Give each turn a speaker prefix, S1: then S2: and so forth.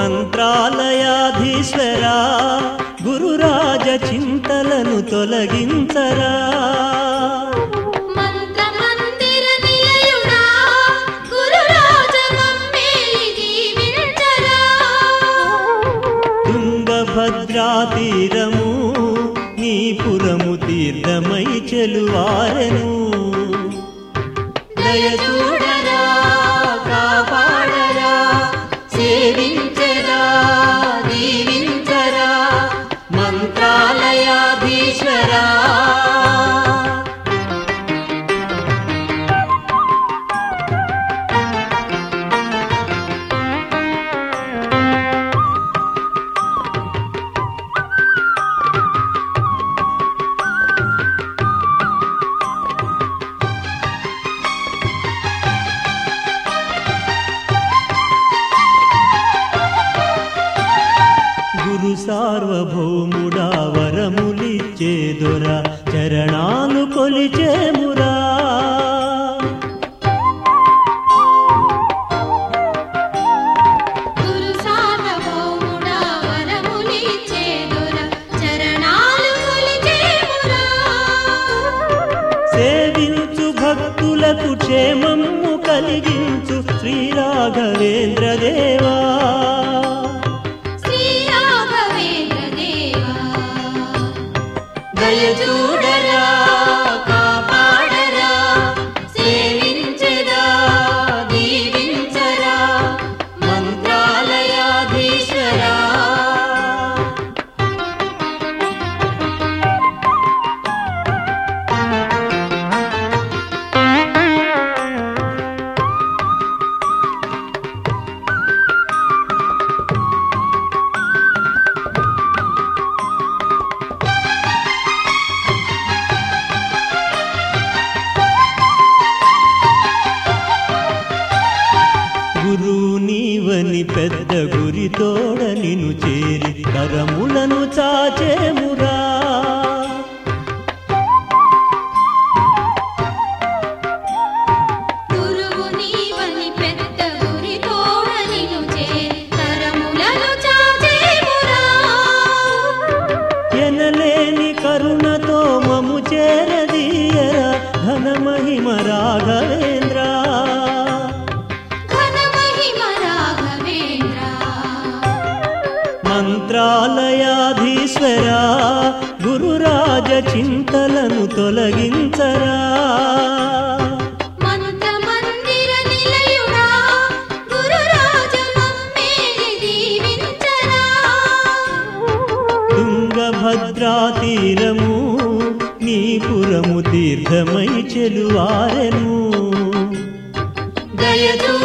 S1: మంత్రాలయాధీశ్వరా గురురాజ చింతలను తొలగించరా
S2: మంత్రమందిర నిలయుడా గురురాజ మమ్మేలి దీవించరా
S1: తుంగభద్రా తీరము నీ పురము తీర్థమై చెలువారెను దయ చూడరా కాపాడరా సేవించరా దీవించరా మంత్రాలయాధీశ్వరా గురు సార్వభౌముడా వరములిచ్చే దొర చరణాలు కొలిచేమురా
S2: గురు సార్వభౌముడా వరములిచ్చే దొర చరణాలు కొలిచేమురా
S1: సేవించు భక్తులకు క్షేమము కలిగించు శ్రీరాఘవేంద్ర దేవా
S2: శ్రీ రాఘవేంద్ర దేవా
S1: దయ చూడరా కాపాడరా సేవించరా దీవించరా మంత్రాలయాధీశ్వరా గురు నీవని పెద్ద గురితోడ నిను చేరి కరములను చాచేమురా
S2: గురువు నీవని పెద్ద గురి తోడ నిను చేరి కరములను చాచేమురా
S1: ఎనలేని కరుణతో మము చేరదీయరా ఘన మహిమ రాఘవేంద్ర
S2: ఘన మహిమ రాఘవేంద్ర
S1: మంత్రాలయాధీశ్వరా గురురాజ చింతలను తొలగించరా
S2: మంత్రమందిర నిలయుడా గురురాజ మమ్మేలి దీవించరా
S1: తుంగభద్రా తీరము నీ పురము తీర్థమై చెలువారెను దయచూ